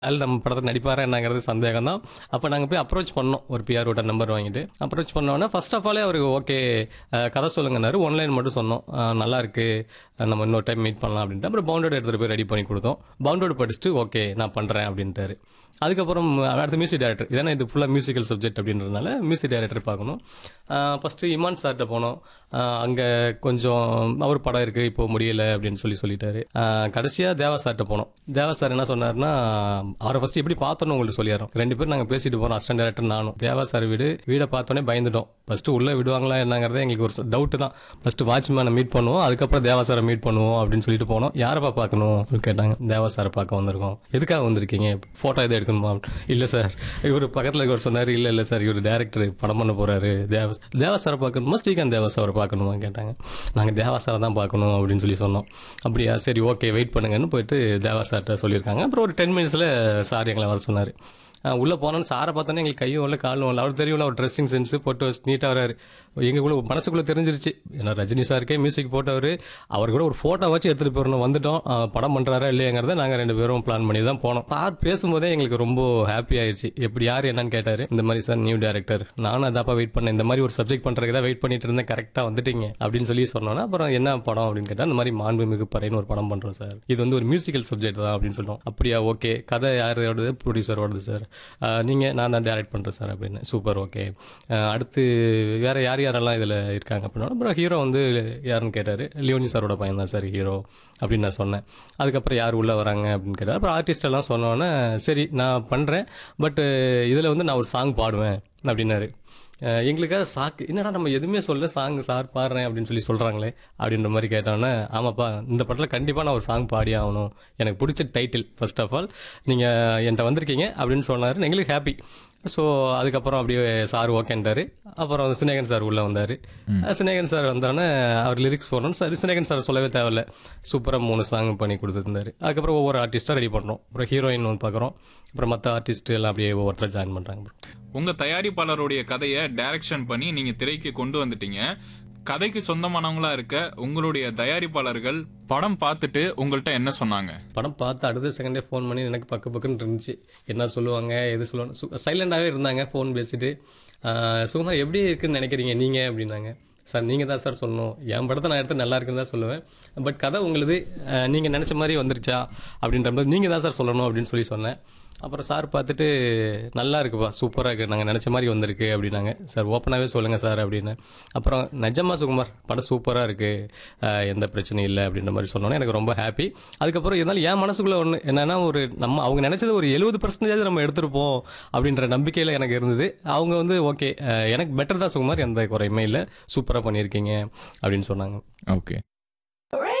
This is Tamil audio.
அதில் நம்ம படத்தில் நடிப்பாரா என்னங்கிறது சந்தேகம் தான் அப்போ நாங்கள் போய் அப்ரோச் பண்ணோம் ஒரு பிஆர்ஓட நம்பர் வாங்கிட்டு அப்ரோச் பண்ணோன்னே ஃபர்ஸ்ட் ஆஃப் ஆலே அவருக்கு ஓகே கதை சொல்லுங்கன்னாரு ஒன்லைன் மட்டும் சொன்னோம் அஹ், நல்லா இருக்கு அஹ், நம்ம இன்னொரு டைம் மீட் பண்ணலாம் அப்படின்ட்டு அப்புறம் பவுண்டோட எடுத்துகிட்டு போய் ரெடி பண்ணி கொடுத்தோம் பவுண்டோடு படிச்சுட்டு ஓகே நான் பண்ணுறேன் அப்படின்ட்டாரு அதுக்கப்புறம் அடுத்த மியூசிக் டைரக்டர் இதனால் இது ஃபுல்லாக மியூசிக்கல் சப்ஜெக்ட் அப்படின்றதுனால மியூசிக் டைரக்டர் பார்க்கணும் ஃபஸ்ட்டு இமான் சார்கிட்ட போனோம் அங்கே கொஞ்சம் அவர் படம் இருக்குது இப்போ முடியல அப்படின்னு சொல்லி சொல்லிட்டாரு கடைசியாக தேவா சார்கிட்ட போனோம் தேவா சார் என்ன சொன்னார்னா அவரை ஃபஸ்ட்டு எப்படி பார்த்தோன்னு உங்களுக்கு சொல்லிடுறோம் ரெண்டு பேரும் நாங்கள் பேசிட்டு போகிறோம் அசிஸ்டன்ட் டேரக்டர் நானும் தேவா சார் வீடு வீடை பார்த்தோன்னே பயந்துட்டோம் ஃபஸ்ட்டு உள்ளே விடுவாங்களா என்னங்கிறதே எங்களுக்கு ஒரு டவுட்டு தான் ஃபஸ்ட்டு வாட்ச்மேனை மீட் பண்ணுவோம் அதுக்கப்புறம் தேவா சாரை மீட் பண்ணுவோம் அப்படின்னு சொல்லிட்டு போனோம் யாரப்பா பார்க்கணும் அப்படின்னு கேட்டாங்க தேவா சாரை பார்க்க வந்திருக்கோம் எதுக்காக வந்திருக்கீங்க ஃபோட்டோ எதுவும் எடுக்கணுமா இல்லை சார் இவர் பக்கத்தில் இவர் சொன்னார் இல்லை இல்லை சார் இவர் டேரக்டர் படம் பண்ண போகிறாரு தேவ தேவா சாரை பார்க்கணுமா ஸ்ரீகாந்த் தேவா சாரை பார்க்கணுமா கேட்டாங்க நாங்கள் தேவா சாரை தான் பார்க்கணும் அப்படின்னு சொல்லி சொன்னோம் அப்படியா சரி ஓகே வெயிட் பண்ணுங்கன்னு போயிட்டு தேவா சார்கிட்ட சொல்லியிருக்காங்க அப்புறம் ஒரு டென் மினிட்ஸில் சார் எங்களை வர சொன்னார் உள்ளே போனோன்னு சாரை பார்த்தோன்னே எங்களுக்கு கையும் இல்லை காலும் இல்லை அவர் தெரியும்ல அவர் ட்ரெஸ்ஸிங் சென்ஸு போட்டு நீட்டாக வராரு எங்களுக்குள்ள மனசுக்குள்ளே தெரிஞ்சிருச்சு ஏன்னா ரஜினி சாருக்கே மியூசிக் போட்டவர் அவர் கூட ஒரு ஃபோட்டோ வச்சு எடுத்துகிட்டு போயிடணும் வந்துட்டோம் ஆ, படம் பண்ணுறாரா இல்லையாங்கிறத நாங்கள் ரெண்டு பேரும் பிளான் பண்ணி தான் போனோம் சார் பேசும்போதே எங்களுக்கு ரொம்ப ஹாப்பி ஆயிடுச்சு எப்படி யார் என்னன்னு கேட்டார் இந்த மாதிரி சார் நியூ டேரக்டர் நானும் அதாப்பா வெயிட் பண்ணேன் இந்த மாதிரி ஒரு சப்ஜெக்ட் பண்ணுறதுக்கு தான் வெயிட் பண்ணிட்டு இருந்தேன் கரெக்டாக வந்துட்டீங்க அப்படின்னு சொல்லி சொன்னோன்னா அப்புறம் என்ன படம் அப்படின்னு கேட்டால் இந்த மாதிரி மாண்புமிகு பறைன்னு ஒரு படம் பண்ணுறோம் சார் இது வந்து ஒரு மியூசிக்கல் சப்ஜெக்ட் தான் அப்படின்னு சொல்லுவோம் அப்படியா ஓகே கதை யாரோடது ப்ரொடியூசரோடது சார் நீங்கள் நான் தான் டைரக்ட் பண்ணுறேன் சார் அப்படின்னு சூப்பர் ஓகே அடுத்து வேற யார் யாரெல்லாம் இதில் இருக்காங்க அப்படின்னா அப்புறம் ஹீரோ வந்து யாருன்னு கேட்டார் லியோனி சாரோட பையன் தான் சார் ஹீரோ அப்படின்னு நான் சொன்னேன் அதுக்கப்புறம் யார் உள்ளே வராங்க அப்படின்னு கேட்டார் அப்புறம் ஆர்டிஸ்ட் எல்லாம் சொன்னோன்னே சரி நான் பண்ணுறேன் பட்டு இதில் வந்து நான் ஒரு சாங் பாடுவேன் அப்படின்னாரு அஹ் எங்களுக்காக சாக்கு என்னடா நம்ம எதுவுமே சொல்ல சாங் சார் பாடுறேன் அப்படின்னு சொல்லி சொல்கிறாங்களே அப்படின்ற மாதிரி கேட்டோன்னே ஆமாப்பா இந்த படத்தில் கண்டிப்பாக நான் ஒரு சாங் பாடி ஆகணும் எனக்கு பிடிச்ச டைட்டில் ஃபர்ஸ்ட் ஆஃப் ஆல் நீங்கள் என்கிட்ட வந்திருக்கீங்க அப்படின்னு சொன்னார் எங்களுக்கு ஹாப்பி ஸோ அதுக்கப்புறம் அப்படியே சார் ஓகேன்ட்டாரு அப்புறம் சினேகன் சார் உள்ளே வந்தார் சினேகன் சார் வந்தோடனே அவர் லிரிக்ஸ் போடணும் சார் சினேகன் சார் சொல்லவே தேவையில்ல சூப்பராக மூணு சாங் பண்ணி கொடுத்துருந்தாரு அதுக்கப்புறம் ஒவ்வொரு ஆர்டிஸ்ட்டாக ரெடி பண்ணுறோம் அப்புறம் ஹீரோயின் ஒன்று பார்க்குறோம் அப்புறம் மற்ற ஆர்டிஸ்ட் எல்லாம் அப்படியே ஒவ்வொருத்தர் ஜாயின் பண்ணுறாங்க உங்க தயாரிப்பாளருடைய கதையை டைரக்ஷன் பண்ணி நீங்க திரைக்கு கொண்டு வந்துட்டீங்க கதைக்கு சொந்தமானவங்களா இருக்க உங்களுடைய தயாரிப்பாளர்கள் படம் பார்த்துட்டு உங்கள்கிட்ட என்ன சொன்னாங்க படம் பார்த்து அடுத்த செகண்டே ஃபோன் பண்ணி எனக்கு பக்கு பக்குன்னு இருந்துச்சு என்ன சொல்லுவாங்க எது சொல்லுவாங்க சைலண்டாகவே இருந்தாங்க ஃபோன் பேசிட்டு ஆஹ் சுகுமார் எப்படி இருக்குன்னு நினைக்கிறீங்க நீங்கள் அப்படின்னாங்க சார் நீங்கள் தான் சார் சொல்லணும் என் படத்தை நான் எடுத்து நல்லா இருக்குன்னு தான் சொல்லுவேன் பட் கதை உங்களுது நீங்கள் நினச்ச மாதிரி வந்துருச்சா அப்படின்ற மாதிரி நீங்கள் தான் சார் சொல்லணும் அப்படின்னு சொல்லி சொன்னேன் அப்புறம் சார் பார்த்துட்டு நல்லா இருக்குப்பா சூப்பராக இருக்குது நாங்கள் நினச்ச மாதிரி வந்திருக்கு அப்படின்னாங்க சார் ஓப்பனாகவே சொல்லுங்கள் சார் அப்படின்னு அப்புறம் நிஜமா சுகுமார் படம் சூப்பராக இருக்குது எந்த பிரச்சனையும் இல்லை அப்படின்ற மாதிரி சொன்னோன்னே எனக்கு ரொம்ப ஹாப்பி அதுக்கப்புறம் இருந்தாலும் என் மனசுக்குள்ளே ஒன்று என்னென்னா ஒரு நம்ம அவங்க நினச்சது ஒரு எழுபது பர்சன்டேஜ் நம்ம எடுத்திருப்போம் அப்படின்ற நம்பிக்கையில் எனக்கு இருந்தது அவங்க வந்து ஓகே எனக்கு பெட்டர் தான் சுகுமார் எந்த குறையுமே இல்லை சூப்பராக பண்ணியிருக்கீங்க அப்படின்னு சொன்னாங்க ஓகே